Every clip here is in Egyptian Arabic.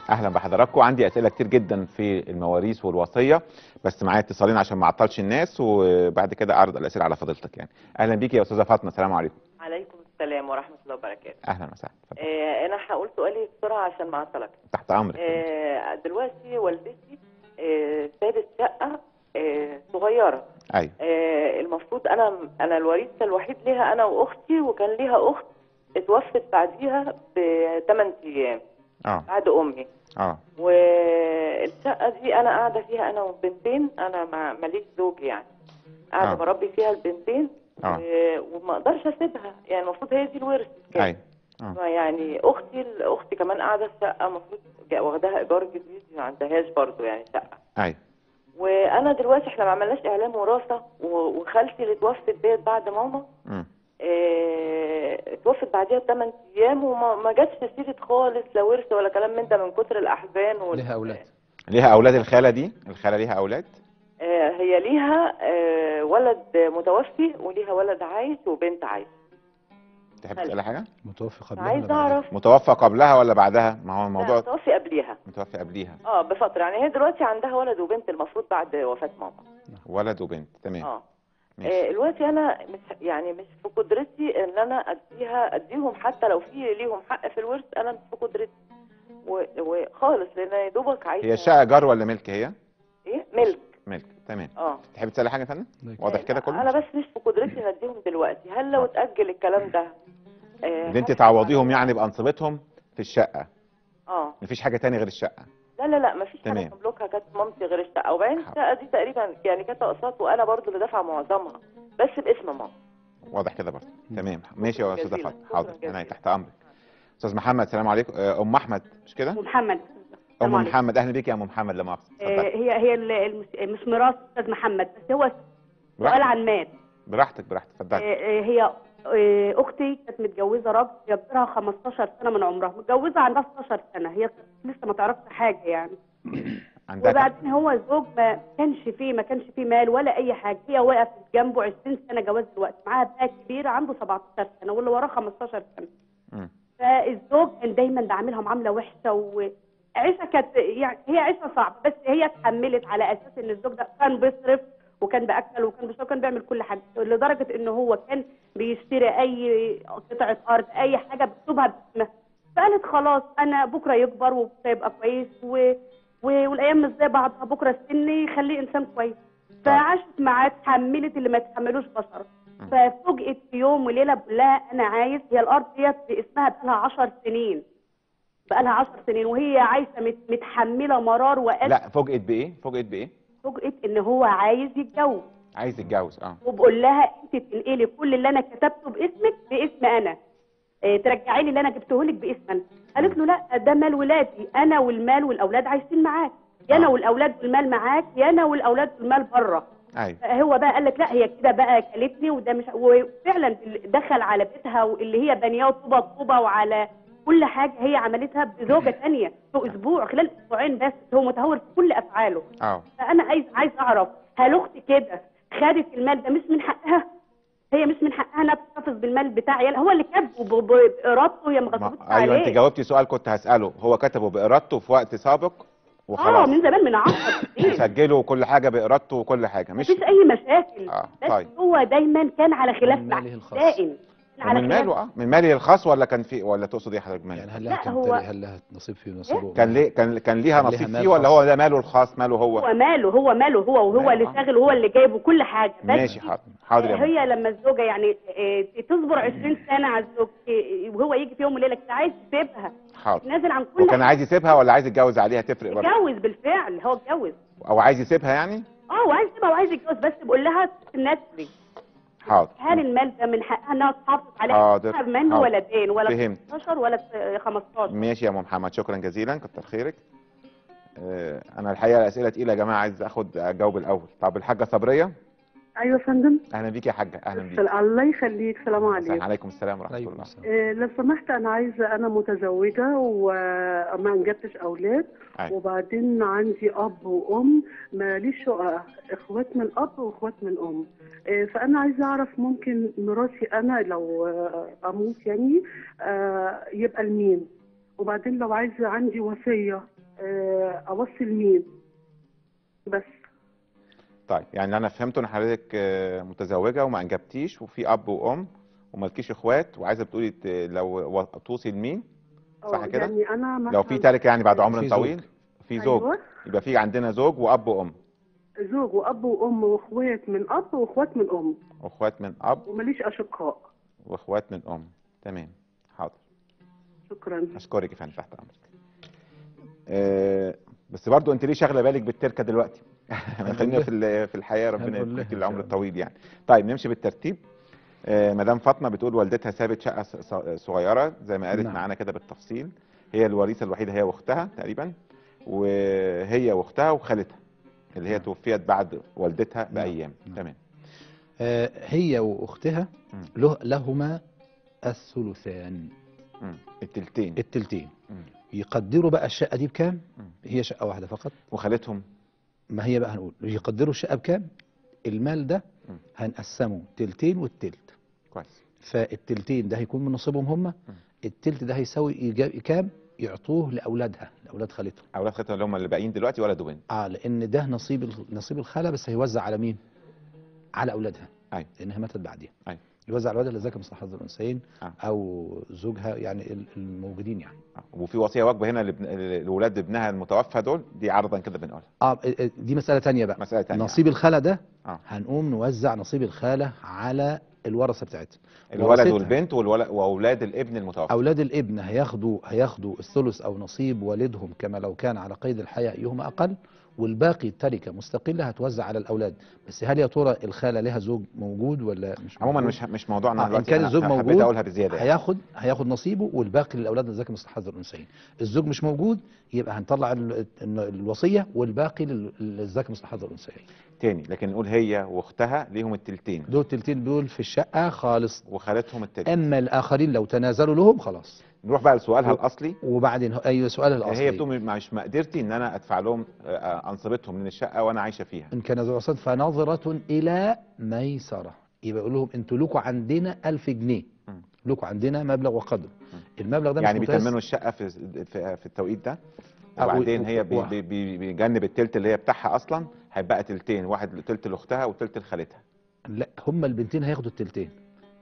اهلا بحضراتكم عندي اسئله كتير جدا في المواريث والوصيه بس معايا اتصالين عشان ما اعطلش الناس وبعد كده اعرض الاسئله على فضيلتك يعني اهلا بيكي يا استاذه فاطمه السلام عليكم عليكم السلام ورحمة الله وبركاته اهلا وسهلا اتفضل. آه أنا هقول سؤالي بسرعة عشان ما أعطلك تحت امرك آه دلوقتي والدتي آه سابت شقة آه صغيرة ايوه آه المفروض أنا أنا الوريثة الوحيد ليها أنا وأختي وكان ليها أخت اتوفت بعديها بثمان أيام اه بعد أمي اه والشقة دي أنا قاعدة فيها أنا وبنتين أنا ما ماليش زوج يعني قاعدة آه. بربي فيها البنتين آه. و- وما اقدرش اسيبها يعني المفروض هي دي الورث كان. ايوه آه. ما يعني اختي اختي كمان قاعده في شقه المفروض جا- واخداها ايجار جديد ما عندهاش برضه يعني شقه ايوه وانا دلوقتي احنا ما عملناش اعلام وراثه و- وخالتي اللي اتوفت ديت بعد ماما مم. اه اتوفت بعديها بثمان ايام وما ما جاتش سيره خالص لا ورث ولا كلام من ده من كتر الاحزان وال... لها اولاد ليها اولاد الخاله دي الخاله ليها اولاد آه هي ليها آه ولد متوفي وليها ولد عايش وبنت عايشه تحب خالة. تسالي حاجه متوفى قبلها عايز ولا بعدها؟ اعرف متوفى قبلها ولا بعدها ما هو لا، الموضوع متوفي قبليها متوفى قبليها اه بفتره يعني هي دلوقتي عندها ولد وبنت المفروض بعد وفاه ماما ولد وبنت تمام اه ماشي. آه، دلوقتي انا مش يعني مش في قدرتي ان انا اديها اديهم حتى لو في ليهم حق في الورث انا مش في قدرتي و- وخالص لان يا دوبك عايزه هي الشقه جار ولا ملك هي ايه ملك ملك تمام اه تحب تسالي حاجه يا فندم ليك. واضح كده كله انا بس مش في قدرتي ان اديهم دلوقتي هل لو اتاجل الكلام ده آه، اللي انت هل- تعوضيهم يعني بانصبتهم في الشقه اه مفيش حاجه تاني غير الشقه لا لا لا مفيش حاجه تمام. تملكها كانت مامتي غير الشقه وبعدين حاضر. الشقه دي تقريبا يعني كانت اقساط وانا برضو اللي دافعه معظمها بس باسم ماما واضح كده برضه تمام ماشي يا استاذه جزيلا. فاطمه شكراً حاضر جزيلا. انا تحت امرك استاذ محمد السلام عليكم آه، ام احمد مش كده ام محمد ام السلام عليكم. محمد اهلا بيك يا ام محمد لا مؤاخذه آه، اتفضلي. هي هي ال- المس- مش ميراث استاذ محمد بس هو سؤال براحتك عن مال براحتك براحتك آه، اتفضلي آه، هي آه، اختي كانت متجوزه راجل جابرها 15 سنه من عمرها متجوزه عندها 16 سنه هي لسه ما تعرفش حاجه يعني عندها كم- وبعدين هو زوج ما كانش فيه ما كانش فيه مال ولا اي حاجه هي وقفت جنبه 20 سنه جواز دلوقتي معاها بقى كبير عنده 17 سنه واللي وراه 15 سنه مم. فالزوج كان دايما بعملها معامله وحشه وعيشه كانت يعني هي عيشه صعبه بس هي اتحملت على اساس ان الزوج ده كان بيصرف وكان باكل وكان بيشرب وكان بيعمل كل حاجه لدرجه ان هو كان بيشتري اي قطعه ارض اي حاجه بيكتبها باسمها فقالت خلاص انا بكره يكبر وبكره يبقى كويس و... و... والايام مش زي بعضها بكره السن يخليه انسان كويس فعاشت معاه اتحملت اللي ما يتحملوش بشر ففوجئت في يوم وليله بقول لها انا عايز هي الارض ديت باسمها بقالها 10 سنين بقالها 10 سنين وهي عايشه مت... متحمله مرار وأسى لا فوجئت بايه فوجئت بايه فوجئت ان هو عايز يتجوز عايز يتجوز اه وبقول لها انت تنقلي كل اللي انا كتبته باسمك باسم انا إيه ترجعي لي اللي انا جبته لك باسم انا قالت له لا ده مال ولادي انا والمال والاولاد عايشين معاك يا انا آه. والاولاد والمال معاك يا انا والاولاد والمال بره ايوه هو بقى قال لك لا هي كده بقى كلتني وده مش وفعلا دخل على بيتها واللي هي بنياه طوبه طوبه وعلى كل حاجه هي عملتها بزوجه ثانيه في اسبوع خلال اسبوعين بس هو متهور في كل افعاله اه فانا عايز عايز اعرف هل اختي كده خدت المال ده مش من حقها هي مش من حقها انها تحتفظ بالمال بتاع عيالها هو اللي كاتبه ب- ب- بارادته هي ما ما- غصبتش ايوه انت عليه جاوبتي سؤال كنت هساله هو كتبه بارادته في وقت سابق اه وخلاص من زمان من 10 سنين سجله كل حاجه بارادته وكل حاجه مش مفيش اي مشاكل آه، بس طيب. هو دايما كان على خلاف من مع ماله الخاص. دائم كان على من خلاف ماله اه من ماله الخاص ولا كان في ولا تقصد ايه حضرتك يعني ماله هل لها لا، هو- تمتلك هل لها نصيب فيه ونصيبه كان ليه كان كان ليها كان ليها نصيب مال فيه ولا خاص. هو ده ماله الخاص ماله هو هو ماله هو ماله هو وهو ماله، اللي آه. شاغل وهو اللي جايبه كل حاجه بس ماشي حاضر حاضر يا هي ماما. لما الزوجه يعني آه، تصبر 20 سنه على الزوج آه، وهو يجي في يوم وليله كده عايز يسيبها حاضر نازل عن كل وكان عايز يسيبها ولا عايز يتجوز عليها تفرق برضه اتجوز بالفعل هو اتجوز او عايز يسيبها يعني اه وعايز يسيبها وعايز يتجوز بس بقول لها الناس دي حاضر هل المال ده من حقها انها تحافظ عليه حاضر، منه حاضر. ولدين ولا فهمت. 16 ولا 15 ماشي يا ام محمد شكرا جزيلا كتر خيرك آه، انا الحقيقه الاسئله تقيله يا جماعه عايز اخد اجاوب الاول طب الحاجه صبريه ايوه يا فندم اهلا بيك يا حاجه اهلا بيك السلام- الله يخليك سلام السلام عليكم عليكم السلام ورحمه عليكم الله السلام إيه لو سمحت انا عايزه انا متزوجه وما انجبتش اولاد أيوة. وبعدين عندي اب وام ماليش شقق اخوات من اب واخوات من ام إيه فانا عايزه اعرف ممكن ميراثي انا لو آه، اموت يعني آه، يبقى لمين وبعدين لو عايزه عندي وصيه آه، اوصي لمين بس طيب يعني اللي انا فهمته ان حضرتك آه، متزوجه وما انجبتيش وفي اب وام ومالكيش اخوات وعايزه بتقولي ت- لو و- توصي لمين صح آه، كده؟ يعني انا لو في مثلاً تاركه يعني بعد عمر في زوج. طويل في زوج أيوة. يبقى في عندنا زوج واب وام زوج واب وام واخوات من اب واخوات من ام واخوات من اب وماليش اشقاء واخوات من ام تمام حاضر شكرا اشكرك يا فندم تحت امرك آه بس برضو انت ليه شاغله بالك بالتركه دلوقتي خلينا لها. في ال- في الحياه ربنا هنقول لها يديك إن العمر شاء الله. الطويل يعني طيب نمشي بالترتيب آه مدام فاطمه بتقول والدتها سابت شقه ص- ص- صغيره زي ما قالت نعم. معانا كده بالتفصيل هي الوريثه الوحيده هي واختها تقريبا وهي واختها وخالتها اللي هي نعم. توفيت بعد والدتها نعم. بايام نعم. تمام آه، هي واختها مم. له لهما الثلثان مم. التلتين التلتين مم. يقدروا بقى الشقه دي بكام مم. هي شقه واحده فقط وخالتهم ما هي بقى هنقول يقدروا الشقه بكام المال ده مم. هنقسمه تلتين والتلت كويس فالتلتين ده هيكون من نصيبهم هم التلت ده هيساوي إيجا- كام يعطوه لاولادها لاولاد خالتهم اولاد خالتهم اللي هم اللي باقيين دلوقتي ولد وبنت اه لان ده نصيب ال- نصيب الخاله بس هيوزع على مين على اولادها أيوة. لانها ماتت بعديها أيوة. يوزع على اولادها اللي ذكر مصلحه الانثيين آه. او زوجها يعني ال- الموجودين يعني آه. وفي وصيه واجبه هنا لابن- لولاد ابنها المتوفى دول دي عرضا كده بنقولها اه ال- ال- دي مساله تانية بقى مساله ثانيه نصيب الخاله ده آه. هنقوم نوزع نصيب الخاله على الورثه بتاعتها الولد ورثتها. والبنت والولد واولاد الابن المتوفى اولاد الابن هياخدوا هياخدوا الثلث او نصيب والدهم كما لو كان على قيد الحياه ايهما اقل والباقي التركه مستقله هتوزع على الاولاد بس هل يا ترى الخاله لها زوج موجود ولا مش عموما موجود؟ مش مش موضوعنا آه، إن دلوقتي كان أنا الزوج حبيت موجود اقولها بزياده يعني. هياخد هياخد نصيبه والباقي للاولاد اللي ذكر مستحض الانثيين الزوج مش موجود يبقى هنطلع ال- ال- الوصيه والباقي لل- للذكر مستحض الانثيين تاني لكن نقول هي واختها ليهم التلتين دول التلتين دول في الشقه خالص وخالتهم التلت اما الاخرين لو تنازلوا لهم خلاص نروح بقى لسؤالها و- الاصلي وبعدين هو- ايوه سؤال الاصلي هي بتقول مش مقدرتي ان انا ادفع لهم آه، آه، انصبتهم من الشقه وانا عايشه فيها ان كان ذو عسرة فنظرة الى ميسرة يبقى يقول لهم انتوا لكم عندنا ألف جنيه مم. لكم عندنا مبلغ وقدره مم. المبلغ ده يعني مش متيسر. بيتمنوا الشقه في في, في التوقيت ده آه، و- وبعدين هي و- بي و- بي بي بيجنب التلت اللي هي بتاعها اصلا هيبقى تلتين واحد تلت لاختها وتلت لخالتها لا هم البنتين هياخدوا التلتين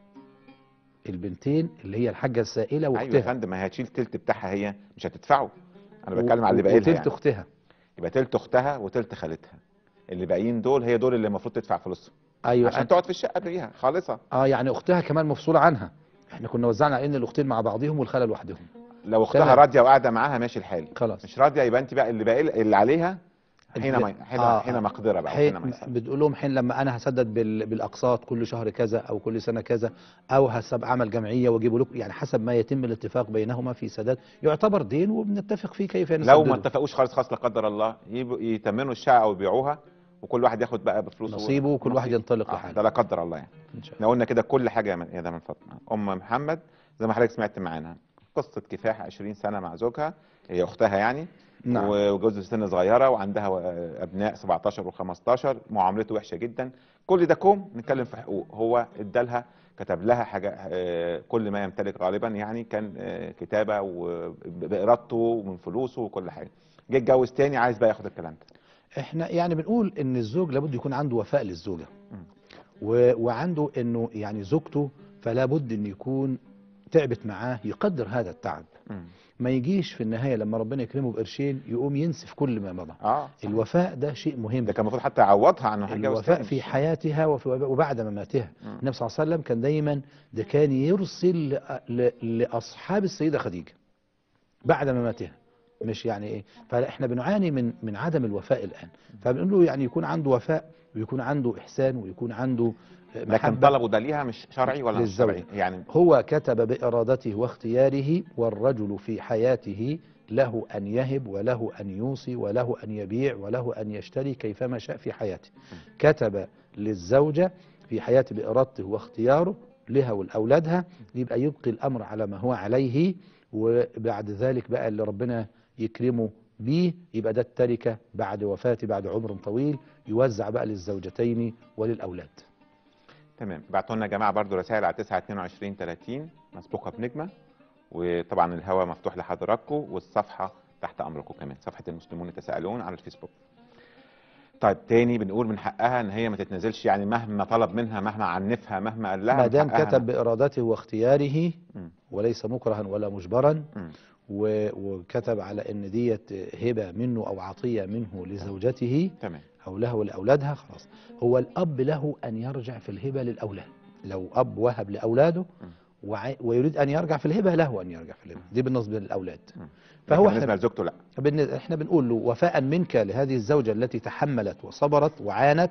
البنتين اللي هي الحاجة السائلة ايوه يا واختها فندم ما هي هتشيل تلت بتاعها هي مش هتدفعه انا و- بتكلم على اللي و- باقي لها وتلت يعني. اختها يبقى تلت اختها وتلت خالتها اللي باقيين دول هي دول اللي المفروض تدفع فلوسهم ايوه عشان أنا- تقعد في الشقه بيها خالصه اه يعني اختها كمان مفصولة عنها احنا كنا وزعنا على ان الاختين مع بعضهم والخالة لوحدهم لو اختها تمام. راضيه وقاعده معاها ماشي الحال خلاص مش راضيه يبقى انت بقى اللي باقي اللي عليها حين اللي- ما حين, آه، حين آه. مقدره بقى حين حين ما يسر. بتقول لهم حين لما انا هسدد بال- بالاقساط كل شهر كذا او كل سنه كذا او هسب اعمل جمعيه واجيبه لكم يعني حسب ما يتم الاتفاق بينهما في سداد يعتبر دين وبنتفق فيه كيف نسدده لو ما اتفقوش خالص خالص لا قدر الله يبقوا- يتمنوا الشقه او يبيعوها وكل واحد ياخد بقى بفلوسه نصيبه وكل واحد نصيب. ينطلق آه لحاله. ده لا قدر الله يعني ان شاء احنا الله قلنا كده كل حاجه يا من- يا ده من فاطمه ام محمد زي ما حضرتك سمعت معانا قصه كفاح 20 سنه مع زوجها هي اختها يعني نعم وجوزها في سن صغيره وعندها آه، ابناء 17 و15 معاملته وحشه جدا كل ده كوم نتكلم في حقوق هو ادالها كتب لها حاجه آه، كل ما يمتلك غالبا يعني كان آه، كتابه وبارادته ومن فلوسه وكل حاجه جه اتجوز تاني عايز بقى ياخد الكلام ده احنا يعني بنقول ان الزوج لابد يكون عنده وفاء للزوجه مم. و... وعنده انه يعني زوجته فلا بد ان يكون تعبت معاه يقدر هذا التعب مم. ما يجيش في النهايه لما ربنا يكرمه بقرشين يقوم ينسف كل ما مضى اه صحيح. الوفاء ده شيء مهم ده كان المفروض حتى يعوضها عنه هيتجوز الوفاء تاني. في حياتها وفي وبعد مماتها مم. النبي صلى الله عليه وسلم كان دايما ده كان يرسل ل- ل- لاصحاب السيده خديجه بعد مماتها مش يعني ايه فاحنا بنعاني من من عدم الوفاء الان فبنقول له يعني يكون عنده وفاء ويكون عنده احسان ويكون عنده آه، لكن محبه طلبه ده ليها مش شرعي ولا مش للزوج. شرعي يعني هو كتب بإرادته واختياره والرجل في حياته له أن يهب وله أن يوصي وله أن يبيع وله أن يشتري كيفما شاء في حياته كتب للزوجة في حياته بإرادته واختياره لها ولأولادها يبقى يبقي الأمر على ما هو عليه وبعد ذلك بقى اللي ربنا يكرمه بيه يبقى ده التركة بعد وفاته بعد عمر طويل يوزع بقى للزوجتين وللأولاد تمام بعتوا لنا يا جماعه برضو رسائل على 9 22 30 مسبوقه بنجمه وطبعا الهواء مفتوح لحضراتكم والصفحه تحت امركم كمان صفحه المسلمون يتساءلون على الفيسبوك طيب تاني بنقول من حقها ان هي ما تتنازلش يعني مهما طلب منها مهما عنفها مهما قال لها ما من دام حقها كتب بارادته واختياره مم. وليس مكرها ولا مجبرا مم. و- وكتب على ان ديت هبه منه او عطيه منه لزوجته تمام او له لاولادها خلاص هو الاب له ان يرجع في الهبه للاولاد لو اب وهب لاولاده مم. وع- ويريد ان يرجع في الهبه له ان يرجع في الهبه دي بالنسبه للاولاد مم. فهو لكن احنا بالنسبه لزوجته لا بالن- احنا بنقول له وفاء منك لهذه الزوجه التي تحملت وصبرت وعانت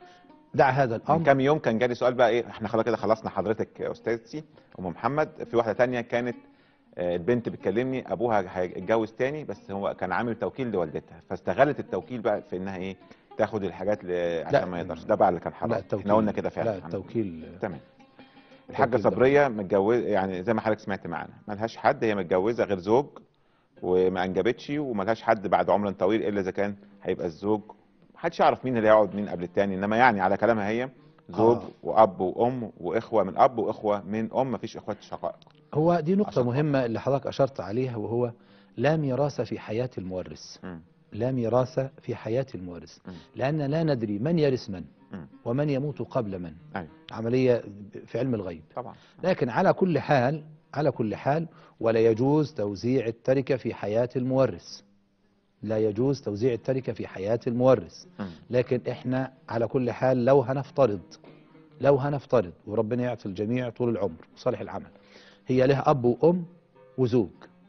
دع هذا من الامر كام يوم كان جالي سؤال بقى ايه احنا خلاص كده خلصنا حضرتك يا استاذتي ام محمد في واحده تانية كانت آه، البنت بتكلمني ابوها هيتجوز تاني بس هو كان عامل توكيل لوالدتها فاستغلت التوكيل بقى في انها ايه تاخد الحاجات ل- عشان ما يقدرش ده بقى اللي كان حرام لا التوكيل احنا قلنا كده فعلا لا التوكيل تمام الحاجه التوكيل ده. صبريه متجوزه يعني زي ما حضرتك سمعت معانا ملهاش حد هي متجوزه غير زوج وما انجبتش وملهاش حد بعد عمر طويل الا اذا كان هيبقى الزوج محدش يعرف مين اللي هيقعد مين قبل التاني انما يعني على كلامها هي زوج آه. واب وام واخوه من اب واخوه من ام مفيش اخوات شقائق هو دي نقطه عشان مهمه اللي حضرتك اشرت عليها وهو لا ميراث في حياه المورث مم. لا ميراث في حياه المورث مم. لان لا ندري من يرث من مم. ومن يموت قبل من ايوه عمليه في علم الغيب طبعا لكن على كل حال على كل حال ولا يجوز توزيع التركة في حياة المورث لا يجوز توزيع التركة في حياة المورث مم. لكن احنا على كل حال لو هنفترض لو هنفترض وربنا يعطي الجميع طول العمر وصالح العمل هي لها أب وأم وزوج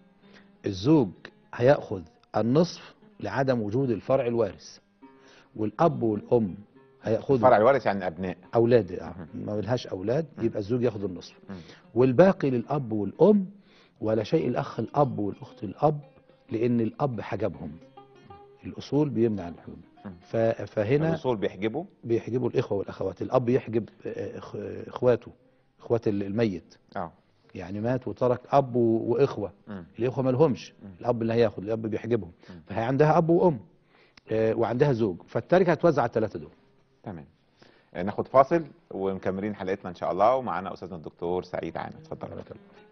الزوج هيأخذ النصف لعدم وجود الفرع الوارث والأب والأم هيأخذوا فرع الوارث يعني ابناء اولاد آه، مهم. ما لهاش اولاد مم. يبقى الزوج ياخد النصف مم. والباقي للاب والام ولا شيء الاخ الاب والاخت الاب لان الاب حجبهم الاصول بيمنع الحجب مم. ف- فهنا الاصول بيحجبوا بيحجبوا الاخوه والاخوات الاب يحجب آه، إخ- اخواته اخوات ال- الميت اه يعني مات وترك اب و- واخوه مم. الاخوه ما لهمش مم. الاب اللي هياخد الاب بيحجبهم مم. فهي عندها اب وام آه، وعندها زوج فالتركه هتوزع على الثلاثه دول تمام آه، ناخد فاصل ومكملين حلقتنا ان شاء الله ومعانا استاذنا الدكتور سعيد عامر اتفضل بارك الله